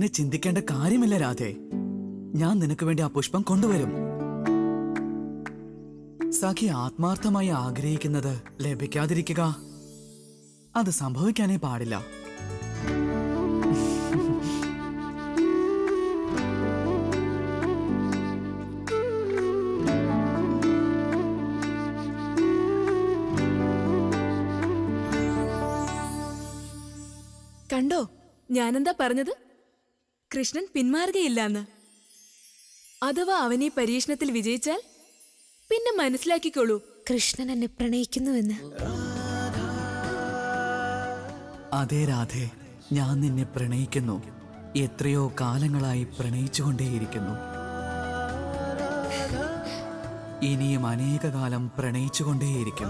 അങ്ങനെ ചിന്തിക്കേണ്ട കാര്യമില്ല രാധേ ഞാൻ നിനക്ക് വേണ്ടി ആ പുഷ്പം കൊണ്ടുവരും സഖി ആത്മാർത്ഥമായി ആഗ്രഹിക്കുന്നത് ലഭിക്കാതിരിക്കുക അത് സംഭവിക്കാനേ പാടില്ല കണ്ടോ ഞാനെന്താ പറഞ്ഞത് കൃഷ്ണൻ പിന്മാറുകയില്ലാന്ന് അഥവാ അവൻ ഈ പരീക്ഷണത്തിൽ വിജയിച്ചാൽ പിന്നെ മനസ്സിലാക്കിക്കോളൂ കൃഷ്ണൻ എന്നെ പ്രണയിക്കുന്നുവെന്ന് അതേ രാധേ ഞാൻ നിന്നെ പ്രണയിക്കുന്നു എത്രയോ കാലങ്ങളായി പ്രണയിച്ചുകൊണ്ടേയിരിക്കുന്നു ഇനിയും അനേക കാലം പ്രണയിച്ചുകൊണ്ടേയിരിക്കും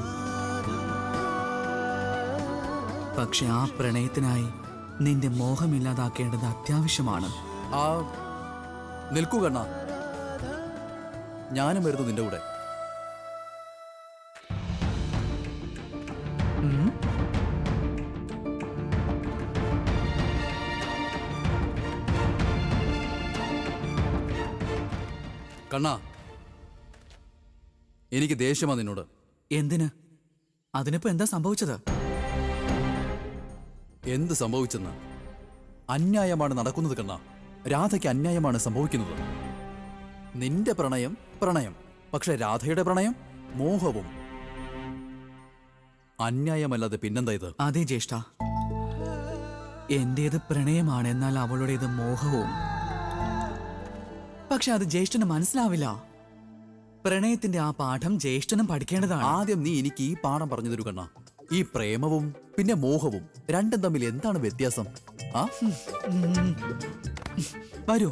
പക്ഷെ ആ പ്രണയത്തിനായി നിന്റെ മോഹമില്ലാതാക്കേണ്ടത് അത്യാവശ്യമാണ് ആ നിൽക്കൂ കണ്ണ ഞാനും വരുന്നു നിന്റെ കൂടെ ഉം? കണ്ണ എനിക്ക് ദേഷ്യമാ നിന്നോട് എന്തിന് അതിനിപ്പോ എന്താ സംഭവിച്ചത് എന്ത് സംഭവിച്ചെന്ന് അന്യായമാണ് നടക്കുന്നത് കണ്ണ രാധയ്ക്ക് അന്യായമാണ് സംഭവിക്കുന്നത് നിന്റെ പ്രണയം പ്രണയം പക്ഷെ രാധയുടെ പ്രണയം മോഹവും അന്യായമല്ലാതെ പിന്നെന്താ ഇത് അതെ ജ്യേഷ്ഠ എന്റേത് പ്രണയമാണ് എന്നാൽ അവളുടേത് മോഹവും പക്ഷെ അത് ജ്യേഷ്ഠന് മനസ്സിലാവില്ല പ്രണയത്തിന്റെ ആ പാഠം ജ്യേഷ്ഠനും പഠിക്കേണ്ടതാണ് ആദ്യം നീ എനിക്ക് ഈ പാഠം പറഞ്ഞു തരൂ കണ്ണ ഈ പ്രേമവും പിന്നെ മോഹവും രണ്ടും തമ്മിൽ എന്താണ് വ്യത്യാസം ആ ഉം. വരൂ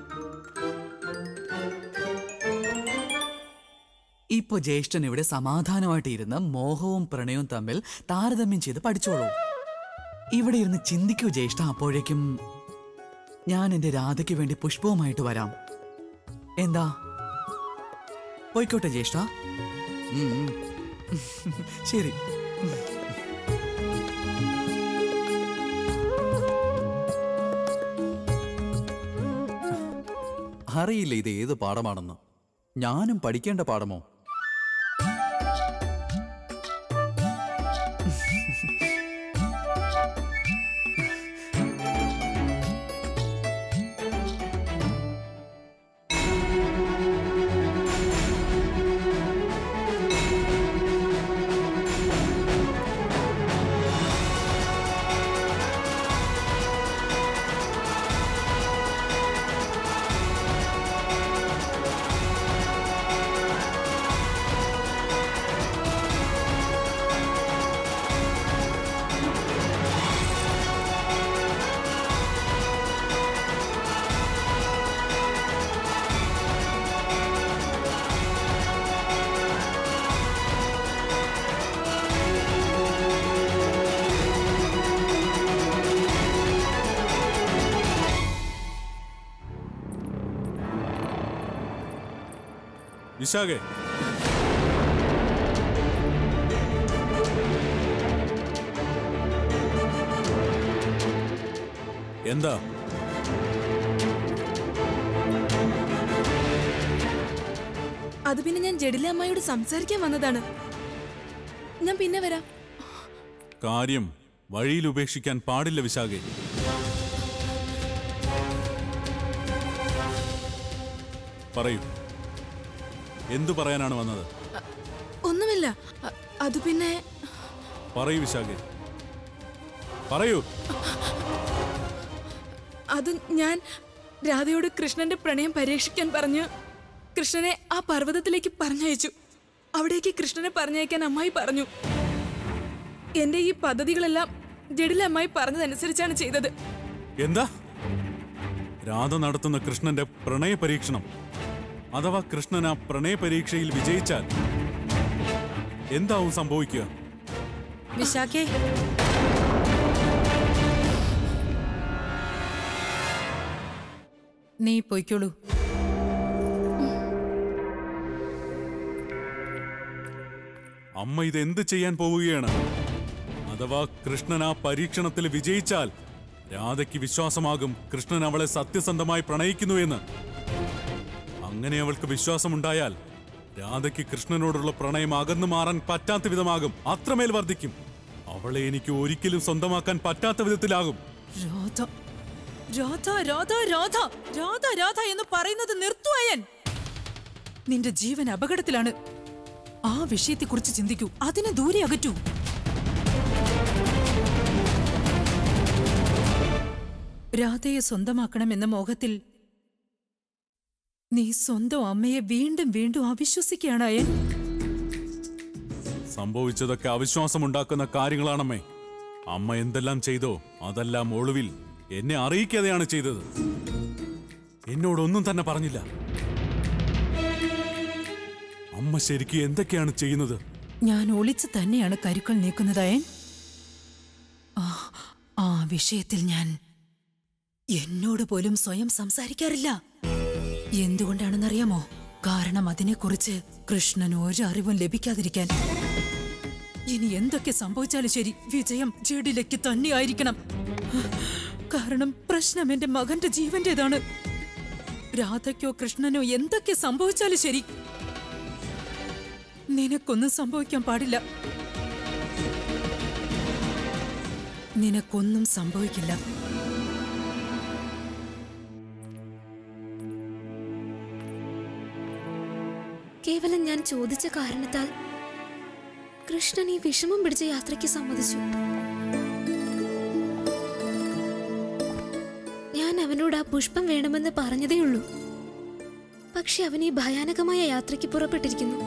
ഇപ്പൊ ജ്യേഷ്ഠൻ ഇവിടെ സമാധാനമായിട്ട് ഇരുന്ന് മോഹവും പ്രണയവും തമ്മിൽ താരതമ്യം ചെയ്ത് പഠിച്ചോളൂ ഇവിടെ ഇരുന്ന് ചിന്തിക്കൂ ജ്യേഷ്ഠ അപ്പോഴേക്കും ഞാൻ എന്റെ രാധയ്ക്ക് വേണ്ടി പുഷ്പവുമായിട്ട് വരാം എന്താ പോയിക്കോട്ടെ ജ്യേഷ്ഠ ഉം, ഉം. ശരി അറിയില്ല ഇത് ഏത് പാഠമാണെന്ന് ഞാനും പഠിക്കേണ്ട പാഠമോ വിശാഖെ എന്താ അത് പിന്നെ ഞാൻ ജഡില അമ്മായിയോട് സംസാരിക്കാൻ വന്നതാണ് ഞാൻ പിന്നെ വരാം കാര്യം വഴിയിൽ ഉപേക്ഷിക്കാൻ പാടില്ല വിശാഖെ പറയൂ എന്തു പറയാനാണ് വന്നത് ഒന്നുമില്ല അ- അത് പിന്നെ പറയൂ വിശാഖെ പറയൂ അത് ഞാൻ രാധയോട് കൃഷ്ണന്റെ പ്രണയം പരീക്ഷിക്കാൻ പറഞ്ഞ് കൃഷ്ണനെ ആ പർവ്വതത്തിലേക്ക് പറഞ്ഞയച്ചു അവിടേക്ക് കൃഷ്ണനെ പറഞ്ഞയക്കാൻ അമ്മായി പറഞ്ഞു എന്റെ ഈ പദ്ധതികളെല്ലാം ജഡില അമ്മായി പറഞ്ഞതനുസരിച്ചാണ് ചെയ്തത് എന്താ രാധ നടത്തുന്ന കൃഷ്ണന്റെ പ്രണയ പരീക്ഷണം അഥവാ കൃഷ്ണൻ ആ പ്രണയ പരീക്ഷയിൽ വിജയിച്ചാൽ എന്താവും സംഭവിക്കുക വിശാഖേ നീ പൊയ്ക്കോളൂ അമ്മ ഇത് എന്ത് ചെയ്യാൻ പോവുകയാണ് അഥവാ കൃഷ്ണൻ ആ പരീക്ഷണത്തിൽ വിജയിച്ചാൽ രാധയ്ക്ക് വിശ്വാസമാകും കൃഷ്ണൻ അവളെ സത്യസന്ധമായി പ്രണയിക്കുന്നു എന്ന് അങ്ങനെ അവൾക്ക് വിശ്വാസമുണ്ടായാൽ രാധയ്ക്ക് കൃഷ്ണനോടുള്ള പ്രണയം അകന്നു മാറാൻ പറ്റാത്ത വിധമാകും അത്രമേൽ വർദ്ധിക്കും അവളെ എനിക്ക് ഒരിക്കലും സ്വന്തമാക്കാൻ പറ്റാത്ത വിധത്തിലാകും രാധ രാധ രാധ രാധ രാധ രാധ എന്ന് പറയുന്നത് നിർത്തുവയൻ നിന്റെ ജീവൻ അപകടത്തിലാണ് ആ വിഷയത്തെക്കുറിച്ച് ചിന്തിക്കൂ അതിനെ ദൂരെ അകറ്റൂ രാധയെ സ്വന്തമാക്കണമെന്ന മോഹത്തിൽ നീ സ്വന്തം അമ്മയെ വീണ്ടും വീണ്ടും അവിശ്വസിക്കുകയാണ് അയൻ സംഭവിച്ചതൊക്കെ അവിശ്വാസമുണ്ടാക്കുന്ന കാര്യങ്ങളാണമ്മേ അമ്മ എന്തെല്ലാം ചെയ്തോ അതെല്ലാം ഒളിവിൽ എന്നെ അറിയിക്കാതെയാണ് ചെയ്തത് എന്നോടൊന്നും തന്നെ പറഞ്ഞില്ല അമ്മ ശരിക്കും എന്തൊക്കെയാണ് ചെയ്യുന്നത് ഞാൻ ഒളിച്ചു തന്നെയാണ് കരുക്കൾ നീക്കുന്നത് അയൻ ആ, ആ വിഷയത്തിൽ ഞാൻ എന്നോട് പോലും സ്വയം സംസാരിക്കാറില്ല എന്തുകൊണ്ടാണെന്നറിയാമോ കാരണം അതിനെക്കുറിച്ച് കൃഷ്ണന് ഒരു അറിവും ലഭിക്കാതിരിക്കാൻ ഇനി എന്തൊക്കെ സംഭവിച്ചാലും ശരി വിജയം ജഡിലേക്ക് തന്നെയായിരിക്കണം കാരണം പ്രശ്നം എന്റെ മകന്റെ ജീവന്റേതാണ് രാധയ്ക്കോ കൃഷ്ണനോ എന്തൊക്കെ സംഭവിച്ചാലും ശരി നിനക്കൊന്നും സംഭവിക്കാൻ പാടില്ല നിനക്കൊന്നും സംഭവിക്കില്ല കേവലം ഞാൻ ചോദിച്ച കാരണത്താൽ കൃഷ്ണൻ ഈ വിഷമം പിടിച്ച യാത്രയ്ക്ക് സമ്മതിച്ചു ഞാൻ അവനോട് ആ പുഷ്പം വേണമെന്ന് പറഞ്ഞതേ ഉള്ളൂ പക്ഷെ അവൻ ഈ ഭയാനകമായ യാത്രയ്ക്ക് പുറപ്പെട്ടിരിക്കുന്നു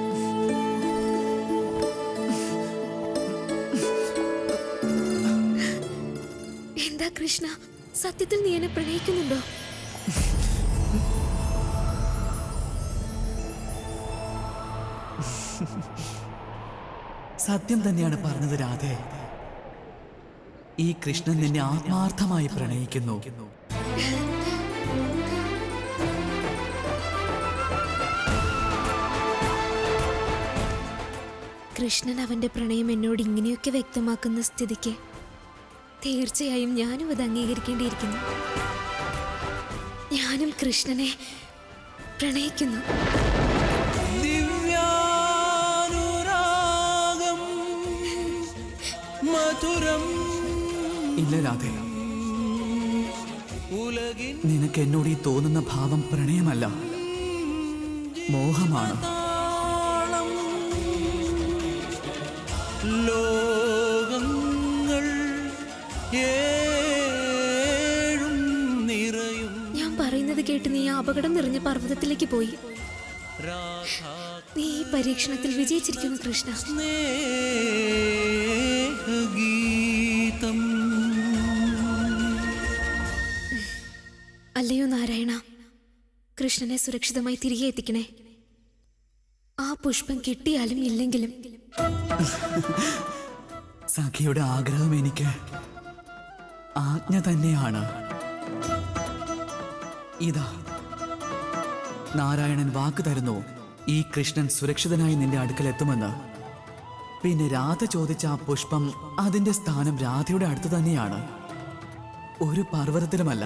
എന്താ കൃഷ്ണ സത്യത്തിൽ നീ എന്നെ പ്രണയിക്കുന്നുണ്ടോ സത്യം തന്നെയാണ് പറഞ്ഞത് രാധേ ഈ കൃഷ്ണൻ നിന്നെ ആത്മാർത്ഥമായി പ്രണയിക്കുന്നു കൃഷ്ണൻ അവന്റെ പ്രണയം എന്നോട് ഇങ്ങനെയൊക്കെ വ്യക്തമാക്കുന്ന സ്ഥിതിക്ക് തീർച്ചയായും ഞാനും അത് അംഗീകരിക്കേണ്ടിയിരിക്കുന്നു ഞാനും കൃഷ്ണനെ പ്രണയിക്കുന്നു ദിവ്യാനുരാഗം മധുരം ഇല്ല രാധേ ഉലകിൻ നിനക്ക് എന്നോട് ഈ തോന്നുന്ന ഭാവം പ്രണയമല്ല മോഹമാണ് താളം ലോകങ്ങൾ ഏഴും നിറയും ഞാൻ പറയുന്നത് കേട്ട് നീ ആ അപകടം നിറഞ്ഞ പർവ്വതത്തിലേക്ക് പോയി രാധാ നീ ഈ പരീക്ഷണത്തിൽ വിജയിച്ചിരിക്കുന്നു കൃഷ്ണ സ്നേഹഗീതം അല്ലയോ നാരായണ കൃഷ്ണനെ സുരക്ഷിതമായി തിരികെ എത്തിക്കണേ ആ പുഷ്പം കിട്ടിയാലും ഇല്ലെങ്കിലും സഖിയുടെ ആഗ്രഹം എനിക്ക് ആജ്ഞ തന്നെയാണ് ഇതാ നാരായണൻ വാക്ക് തരുന്നു ഈ കൃഷ്ണൻ സുരക്ഷിതനായി നിന്റെ അടുക്കൽ എത്തുമെന്ന് പിന്നെ രാധ ചോദിച്ച ആ പുഷ്പം അതിന്റെ സ്ഥാനം രാധയുടെ അടുത്ത് തന്നെയാണ് ഒരു പർവ്വതത്തിലുമല്ല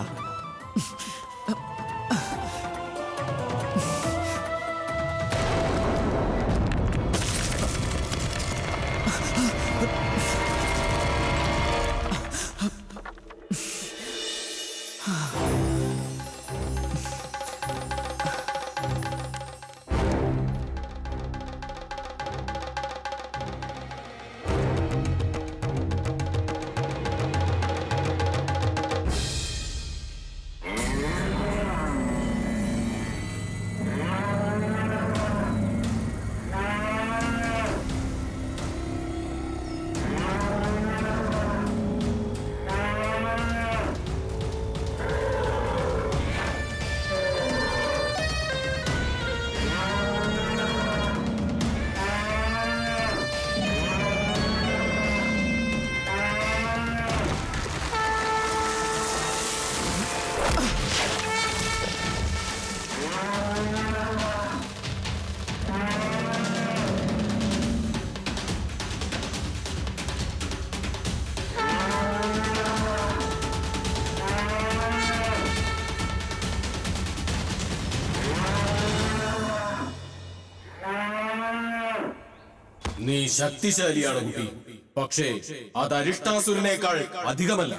നീ ശക്തിശാലിയാണ് കുട്ടി പക്ഷേ അത് അരിഷ്ടാസുരനേക്കാൾ അധികമല്ല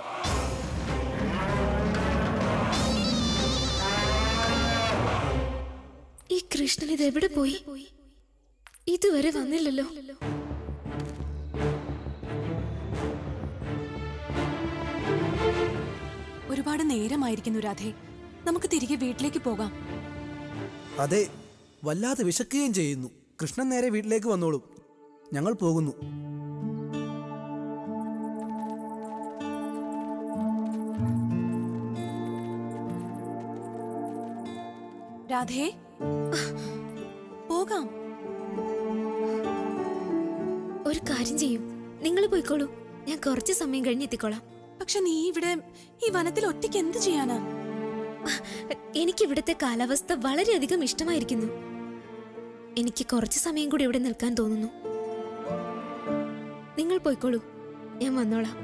ഈ കൃഷ്ണൻ ഇത് എവിടെ പോയി ഇതുവരെ വന്നില്ലല്ലോ ഒരുപാട് നേരമായിരിക്കുന്നു രാധേ നമുക്ക് തിരികെ വീട്ടിലേക്ക് പോകാം അതെ വല്ലാതെ വിശക്കുകയും ചെയ്യുന്നു കൃഷ്ണൻ നേരെ വീട്ടിലേക്ക് വന്നോളും ഞങ്ങൾ പോകുന്നു രാധേ പോകാം ഒരു കാര്യം ചെയ്യും നിങ്ങൾ പോയിക്കോളൂ ഞാൻ കുറച്ച് സമയം കഴിഞ്ഞ് എത്തിക്കോളാം പക്ഷെ നീ ഇവിടെ ഈ വനത്തിൽ ഒറ്റയ്ക്ക് എന്ത് ചെയ്യാനാ എനിക്ക് ഇവിടുത്തെ കാലാവസ്ഥ വളരെയധികം ഇഷ്ടമായിരിക്കുന്നു എനിക്ക് കുറച്ച് സമയം കൂടി ഇവിടെ നിൽക്കാൻ തോന്നുന്നു നിങ്ങൾ പോയിക്കോളൂ ഞാൻ വന്നോളാം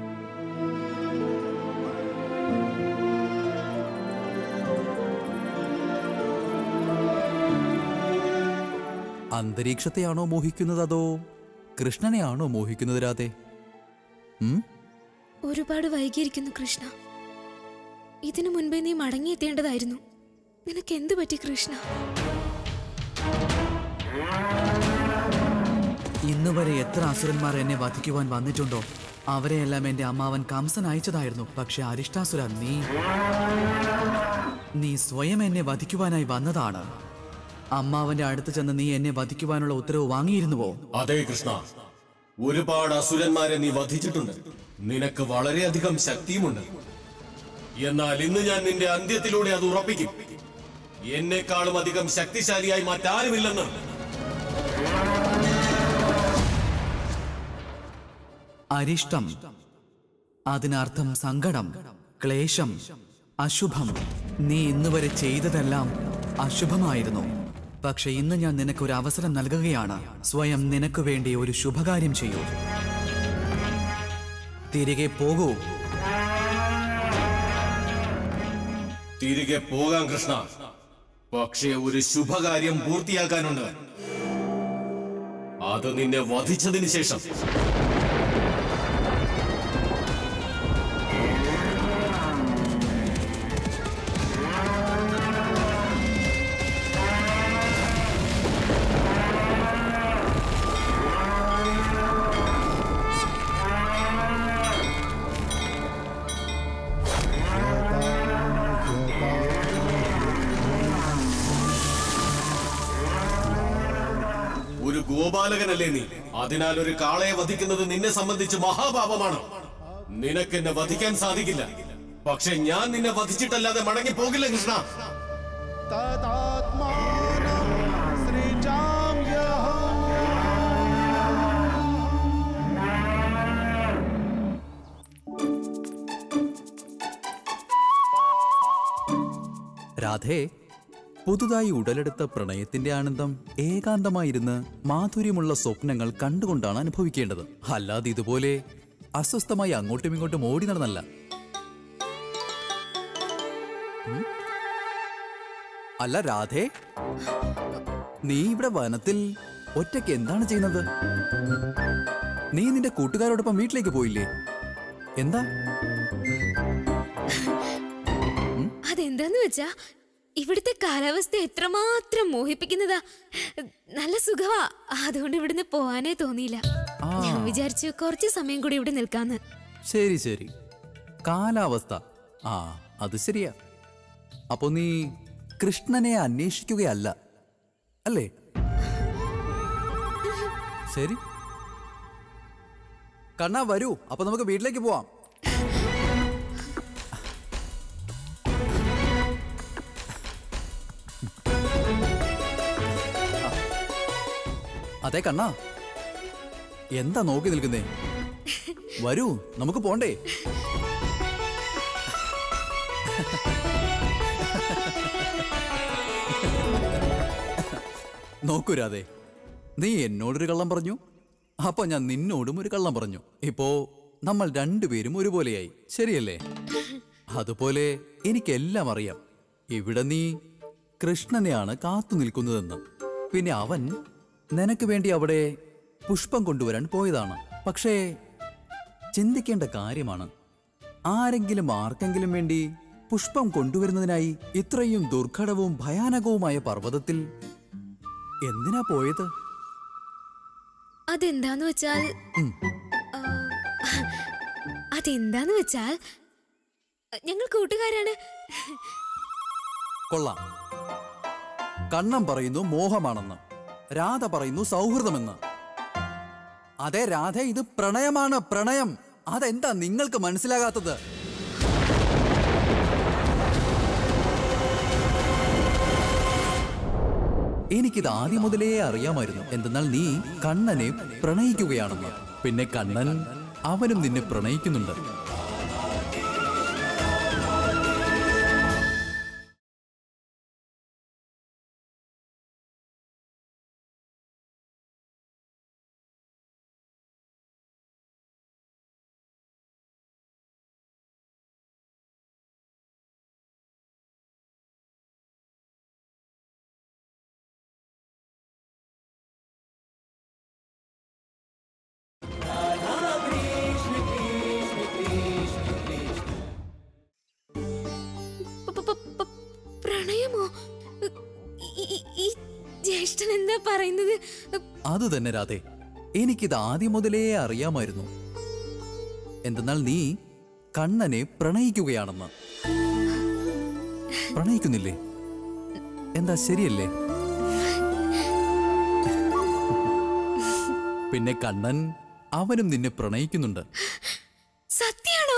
അന്തരീക്ഷത്തെയാണോ മോഹിക്കുന്നത് അതോ കൃഷ്ണനെയാണോ മോഹിക്കുന്നത് രാധേ ഉം? ഒരുപാട് വൈകിയിരിക്കുന്നു കൃഷ്ണ ഇതിനു മുൻപേ നീ മടങ്ങിയെത്തേണ്ടതായിരുന്നു നിനക്ക് എന്തു പറ്റി കൃഷ്ണ ഇന്ന് വരെ എത്ര അസുരന്മാർ എന്നെ വധിക്കുവാൻ വന്നിട്ടുണ്ടോ അവരെയെല്ലാം എന്റെ അമ്മാവൻ കംസൻ അയച്ചതായിരുന്നു പക്ഷെ അരിഷ്ടാസുര നീ നീ സ്വയം എന്നെ വധിക്കുവാനായി വന്നതാണ് അമ്മാവന്റെ അടുത്ത് ചെന്ന് നീ എന്നെ വധിക്കുവാനുള്ള ഉത്തരവ് വാങ്ങിയിരുന്നുവോ അതെ കൃഷ്ണ ഒരുപാട് അസുരന്മാരെ നീ വധിച്ചിട്ടുണ്ട് നിനക്ക് വളരെയധികം ശക്തിയുമുണ്ട് എന്നാൽ ഇന്ന് ഞാൻ നിന്റെ അന്ത്യത്തിലൂടെ അത് ഉറപ്പിക്കും എന്നെക്കാളും അധികം ശക്തിശാലിയായി മറ്റാരുമില്ലെന്ന് അരിഷ്ടം അതിനർത്ഥം സങ്കടം ക്ലേശം അശുഭം നീ ഇന്നുവരെ ചെയ്തതെല്ലാം അശുഭമായിരുന്നു പക്ഷെ ഇന്ന് ഞാൻ നിനക്ക് ഒരു അവസരം നൽകുകയാണ് സ്വയം നിനക്ക് വേണ്ടി ഒരു ശുഭകാര്യം ചെയ്യൂ തിരികെ പോകൂ തിരികെ പോകാം കൃഷ്ണ പക്ഷേ ഒരു ശുഭകാര്യം പൂർത്തിയാക്കാനുണ്ട് അത് നിന്നെ വധിച്ചതിന് ശേഷം ഒരു ഗോപാലകനല്ലേ നീ അതിനാൽ ഒരു കാളയെ വധിക്കുന്നത് നിന്നെ സംബന്ധിച്ച് മഹാപാപമാണ് നിനക്കെന്നെ വധിക്കാൻ സാധിക്കില്ല പക്ഷെ ഞാൻ നിന്നെ വധിച്ചിട്ടല്ലാതെ മടങ്ങി പോകില്ല കൃഷ്ണ രാധേ പുതുതായി ഉടലെടുത്ത പ്രണയത്തിന്റെ ആനന്ദം ഏകാന്തമായിരുന്ന് മാധുര്യമുള്ള സ്വപ്നങ്ങൾ കണ്ടുകൊണ്ടാണ് അനുഭവിക്കേണ്ടത് അല്ലാതെ ഇതുപോലെ അസ്വസ്ഥമായി അങ്ങോട്ടും ഇങ്ങോട്ടും ഓടി നടന്നല്ല ഉം? അല്ല രാധേ നീ ഇവിടെ വനത്തിൽ ഒറ്റയ്ക്ക് എന്താണ് ചെയ്യുന്നത് നീ നിന്റെ കൂട്ടുകാരോടൊപ്പം വീട്ടിലേക്ക് പോയില്ലേ എന്താ അതെന്താന്ന് വെച്ചാ ഇവിടുത്തെ കാലാവസ്ഥ എത്രമാത്രം മോഹിപ്പിക്കുന്നതാ നല്ല സുഖവാ അതുകൊണ്ട് ഇവിടുന്ന് പോവാനേ തോന്നിയില്ല ആ. ഞാൻ വിചാരിച്ചു കുറച്ച് സമയം കൂടി ഇവിടെ നിൽക്കാന്ന് ശരി ശരി കാലാവസ്ഥ ആ അത് ശരിയാ അപ്പൊ നീ കൃഷ്ണനെ അന്വേഷിക്കുകയല്ല അല്ലേ ശരി കണ്ണാ വരൂ അപ്പൊ നമുക്ക് വീട്ടിലേക്ക് പോവാം അതെ കണ്ണാ എന്താ നോക്കി നിൽക്കുന്നേ വരൂ നമുക്ക് പോണ്ടേ നോക്കൂ രാധേ നീ എന്നോടൊരു കള്ളം പറഞ്ഞു അപ്പൊ ഞാൻ നിന്നോടും ഒരു കള്ളം പറഞ്ഞു ഇപ്പോ നമ്മൾ രണ്ടുപേരും ഒരുപോലെയായി ശരിയല്ലേ അതുപോലെ എനിക്കെല്ലാം അറിയാം ഇവിടെ നീ കൃഷ്ണനെയാണ് കാത്തു നിൽക്കുന്നതെന്ന് പിന്നെ അവൻ നിനക്ക് വേണ്ടി അവിടെ പുഷ്പം കൊണ്ടുവരാൻ പോയതാണ് പക്ഷേ ചിന്തിക്കേണ്ട കാര്യമാണ് ആരെങ്കിലും ആർക്കെങ്കിലും വേണ്ടി പുഷ്പം കൊണ്ടുവരുന്നതിനായി ഇത്രയും ദുർഘടവും ഭയാനകവുമായ പർവ്വതത്തിൽ എന്തിനാ പോയത് അതെന്താന്ന് വെച്ചാൽ ആ, അതെന്താന്ന് വെച്ചാൽ ഞങ്ങൾ കൂട്ടുകാരാണ് കൊള്ളാം കണ്ണം പറയുന്നു മോഹമാണെന്ന് രാധ പറയുന്നു സൗഹൃദമെന്ന് അതെ രാധ ഇത് പ്രണയമാണ് പ്രണയം അതെന്താ നിങ്ങൾക്ക് മനസ്സിലാകാത്തത് എനിക്കിത് ആദ്യം മുതലേ അറിയാമായിരുന്നു എന്തെന്നാൽ നീ കണ്ണനെ പ്രണയിക്കുകയാണെന്ന് പിന്നെ കണ്ണൻ അവനും നിന്നെ പ്രണയിക്കുന്നുണ്ട് പ- പ- പ- പ- പ്രണയമോ ഈ- ഈ- ഈ ജ്യേഷ്ഠൻ എന്താ പറയുന്നത് അത് തന്നെ രാധേ എനിക്കിത് ആദ്യം മുതലേ അറിയാമായിരുന്നു എന്തെന്നാൽ നീ കണ്ണനെ പ്രണയിക്കുകയാണെന്ന് പ്രണയിക്കുന്നില്ലേ എന്താ ശരിയല്ലേ പിന്നെ കണ്ണൻ അവനും നിന്നെ പ്രണയിക്കുന്നുണ്ട് സത്യാണോ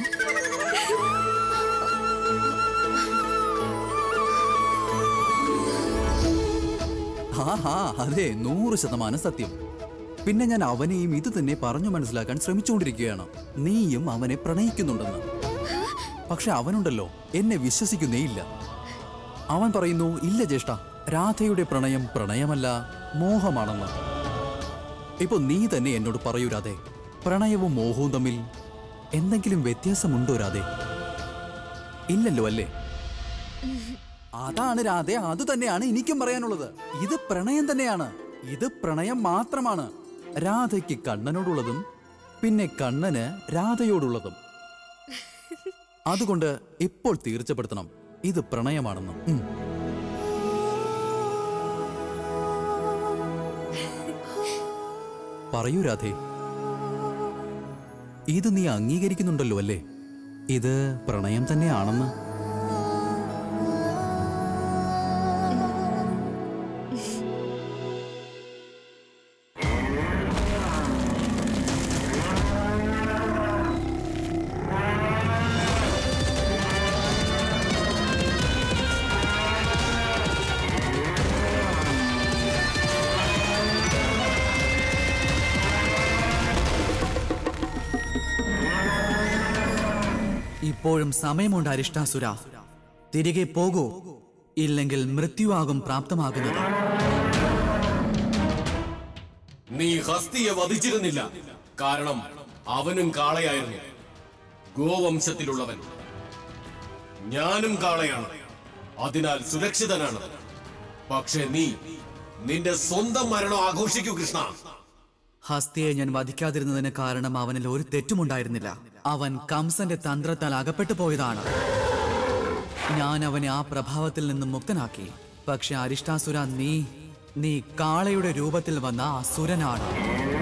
ഹാ ഹാ അതെ നൂറ് ശതമാനം സത്യം പിന്നെ ഞാൻ അവനെയും ഇത് തന്നെ പറഞ്ഞു മനസ്സിലാക്കാൻ ശ്രമിച്ചുകൊണ്ടിരിക്കുകയാണ് നീയും അവനെ പ്രണയിക്കുന്നുണ്ടെന്ന് പക്ഷെ അവനുണ്ടല്ലോ എന്നെ വിശ്വസിക്കുന്നേയില്ല അവൻ പറയുന്നു ഇല്ല ജ്യേഷ്ഠ രാധയുടെ പ്രണയം പ്രണയമല്ല മോഹമാണെന്ന് ഇപ്പൊ നീ തന്നെ എന്നോട് പറയൂ രാധേ പ്രണയവും മോഹവും തമ്മിൽ എന്തെങ്കിലും വ്യത്യാസമുണ്ടോ രാധേ ഇല്ലല്ലോ അല്ലേ അതാണ് രാധെ അത് തന്നെയാണ് എനിക്കും പറയാനുള്ളത് ഇത് പ്രണയം തന്നെയാണ് ഇത് പ്രണയം മാത്രമാണ് രാധയ്ക്ക് കണ്ണനോടുള്ളതും പിന്നെ കണ്ണന് രാധയോടുള്ളതും അതുകൊണ്ട് ഇപ്പോൾ തീർച്ചപ്പെടുത്തണം ഇത് പ്രണയമാണെന്ന് ഉം. പറയൂ രാധേ ഇത് നീ അംഗീകരിക്കുന്നുണ്ടല്ലോ അല്ലേ ഇത് പ്രണയം തന്നെയാണെന്ന് ഇപ്പോഴും സമയമുണ്ട് അരിഷ്ടാസുര തിരികെ പോകൂ ഇല്ലെങ്കിൽ മൃത്യുവാകും പ്രാപ്തമാകുന്നത് നീ ഹസ്തിയെ വധിച്ചിരുന്നില്ല കാരണം അവനും കാളയായിരുന്നു ഗോവംശത്തിലുള്ളവൻ ഞാനും കാളയാണ് അതിനാൽ സുരക്ഷിതനാണ് പക്ഷെ നീ നിന്റെ സ്വന്തം മരണം ആഘോഷിക്കൂ കൃഷ്ണ ഹസ്തിയെ ഞാൻ വധിക്കാതിരുന്നതിന് കാരണം അവനിൽ ഒരു തെറ്റുമുണ്ടായിരുന്നില്ല അവൻ കംസന്റെ തന്ത്രത്താൽ അകപ്പെട്ടു പോയതാണ് ഞാൻ അവനെ ആ പ്രഭാവത്തിൽ നിന്നും മുക്തനാക്കി പക്ഷെ അരിഷ്ടാസുര നീ നീ കാളയുടെ രൂപത്തിൽ വന്ന അസുരനാണ്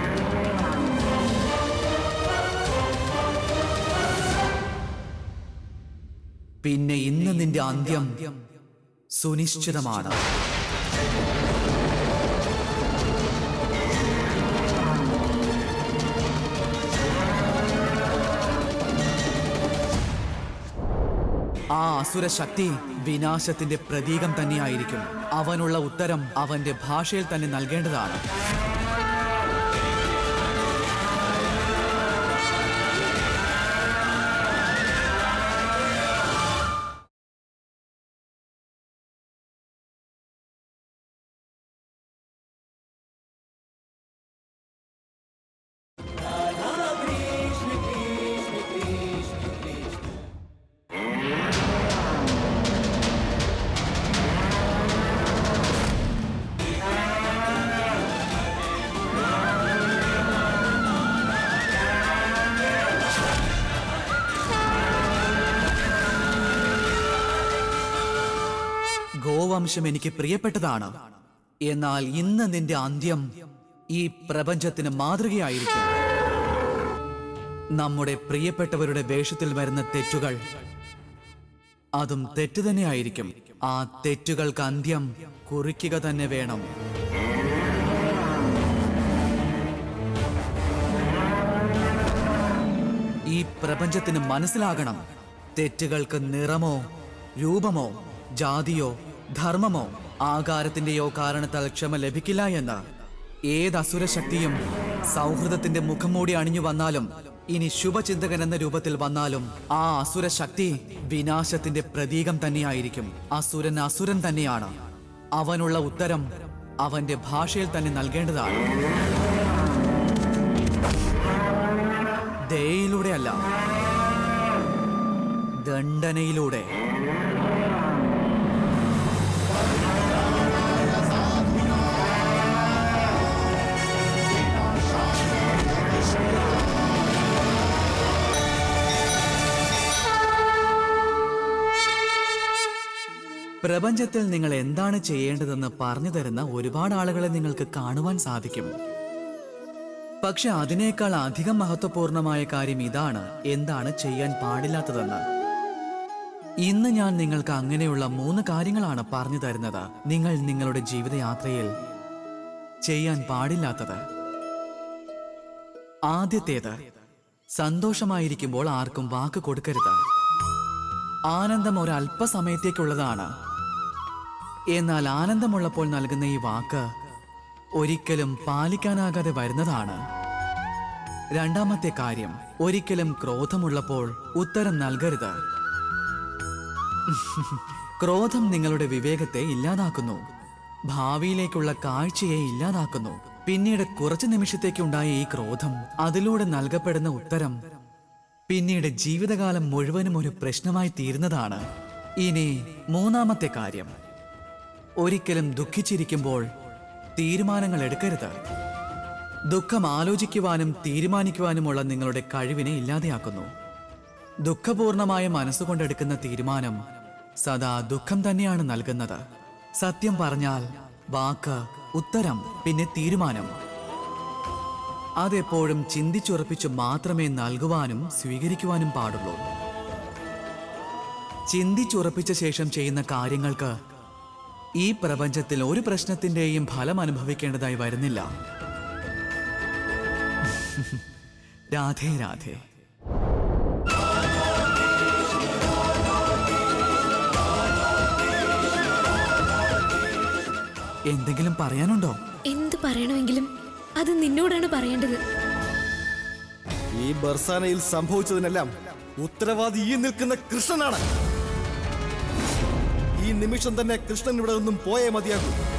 പിന്നെ ഇന്ന് നിന്റെ അന്ത്യം സുനിശ്ചിതമാണ് ആ അസുരശക്തി വിനാശത്തിന്റെ പ്രതീകം തന്നെയായിരിക്കും അവനുള്ള ഉത്തരം അവന്റെ ഭാഷയിൽ തന്നെ നൽകേണ്ടതാണ് ഗോവംശം എനിക്ക് പ്രിയപ്പെട്ടതാണ് എന്നാൽ ഇന്ന് നിന്റെ അന്ത്യം ഈ പ്രപഞ്ചത്തിന് മാതൃകയായിരിക്കും നമ്മുടെ പ്രിയപ്പെട്ടവരുടെ വേഷത്തിൽ വരുന്ന തെറ്റുകൾ അതും തെറ്റ് തന്നെയായിരിക്കും ആ തെറ്റുകൾക്ക് അന്ത്യം കുറിക്കുക തന്നെ വേണം ഈ പ്രപഞ്ചത്തിന് മനസ്സിലാകണം തെറ്റുകൾക്ക് നിറമോ രൂപമോ ജാതിയോ ധർമ്മമോ ആകാരത്തിന്റെയോ കാരണത്താൽ ക്ഷമ ലഭിക്കില്ല എന്ന് ഏത് അസുരശക്തിയും സൗഹൃദത്തിന്റെ മുഖം മൂടി അണിഞ്ഞു വന്നാലും ഇനി ശുഭചിന്തകൻ എന്ന രൂപത്തിൽ വന്നാലും ആ അസുരശക്തി വിനാശത്തിന്റെ പ്രതീകം തന്നെയായിരിക്കും അസുരൻ അസുരൻ തന്നെയാണ് അവനുള്ള ഉത്തരം അവന്റെ ഭാഷയിൽ തന്നെ നൽകേണ്ടതാണ് ദയയിലൂടെയല്ല ദണ്ഡനയിലൂടെ പ്രപഞ്ചത്തിൽ നിങ്ങൾ എന്താണ് ചെയ്യേണ്ടതെന്ന് പറഞ്ഞു തരുന്ന ഒരുപാട് ആളുകളെ നിങ്ങൾക്ക് കാണുവാൻ സാധിക്കും പക്ഷെ അതിനേക്കാൾ അധികം മഹത്വപൂർണമായ കാര്യം ഇതാണ് എന്താണ് ചെയ്യാൻ പാടില്ലാത്തതെന്ന് ഇന്ന് ഞാൻ നിങ്ങൾക്ക് അങ്ങനെയുള്ള മൂന്ന് കാര്യങ്ങളാണ് പറഞ്ഞു തരുന്നത് നിങ്ങൾ നിങ്ങളുടെ ജീവിതയാത്രയിൽ ചെയ്യാൻ പാടില്ലാത്തത് ആദ്യത്തേത് സന്തോഷമായിരിക്കുമ്പോൾ ആർക്കും വാക്ക് കൊടുക്കരുത് ആനന്ദം ഒരല്പസമയത്തേക്കുള്ളതാണ് എന്നാൽ ആനന്ദമുള്ളപ്പോൾ നൽകുന്ന ഈ വാക്ക് ഒരിക്കലും പാലിക്കാനാകാതെ വരുന്നതാണ് രണ്ടാമത്തെ കാര്യം ഒരിക്കലും ക്രോധമുള്ളപ്പോൾ ഉത്തരം നൽകരുത് ക്രോധം നിങ്ങളുടെ വിവേകത്തെ ഇല്ലാതാക്കുന്നു ഭാവിയിലേക്കുള്ള കാഴ്ചയെ ഇല്ലാതാക്കുന്നു പിന്നീട് കുറച്ചു നിമിഷത്തേക്കുണ്ടായ ഈ ക്രോധം അതിലൂടെ നൽകപ്പെടുന്ന ഉത്തരം പിന്നീട് ജീവിതകാലം മുഴുവനും ഒരു പ്രശ്നമായി തീരുന്നതാണ് ഇനി മൂന്നാമത്തെ കാര്യം ഒരിക്കലും ദുഃഖിച്ചിരിക്കുമ്പോൾ തീരുമാനങ്ങൾ എടുക്കരുത് ദുഃഖം ആലോചിക്കുവാനും തീരുമാനിക്കുവാനുമുള്ള നിങ്ങളുടെ കഴിവിനെ ഇല്ലാതെയാക്കുന്നു ദുഃഖപൂർണമായ മനസ്സുകൊണ്ടെടുക്കുന്ന തീരുമാനം സദാ ദുഃഖം തന്നെയാണ് നൽകുന്നത് സത്യം പറഞ്ഞാൽ വാക്ക് ഉത്തരം പിന്നെ തീരുമാനം അതെപ്പോഴും ചിന്തിച്ചുറപ്പിച്ച് മാത്രമേ നൽകുവാനും സ്വീകരിക്കുവാനും പാടുള്ളൂ ചിന്തിച്ചുറപ്പിച്ച ശേഷം ചെയ്യുന്ന കാര്യങ്ങൾക്ക് ഈ പ്രപഞ്ചത്തിൽ ഒരു പ്രശ്നത്തിന്റെയും ഫലം അനുഭവിക്കേണ്ടതായി വരുന്നില്ല രാധേ രാധേ എന്തെങ്കിലും പറയാനുണ്ടോ എന്ത് പറയണമെങ്കിലും അത് നിന്നോടാണ് പറയേണ്ടത് ഈ ബർസാനയിൽ സംഭവിച്ചതിനെല്ലാം ഉത്തരവാദി ഈ നിൽക്കുന്ന കൃഷ്ണനാണ് ഈ നിമിഷം തന്നെ കൃഷ്ണൻ ഇവിടെ നിന്നും പോയേ മതിയാകൂ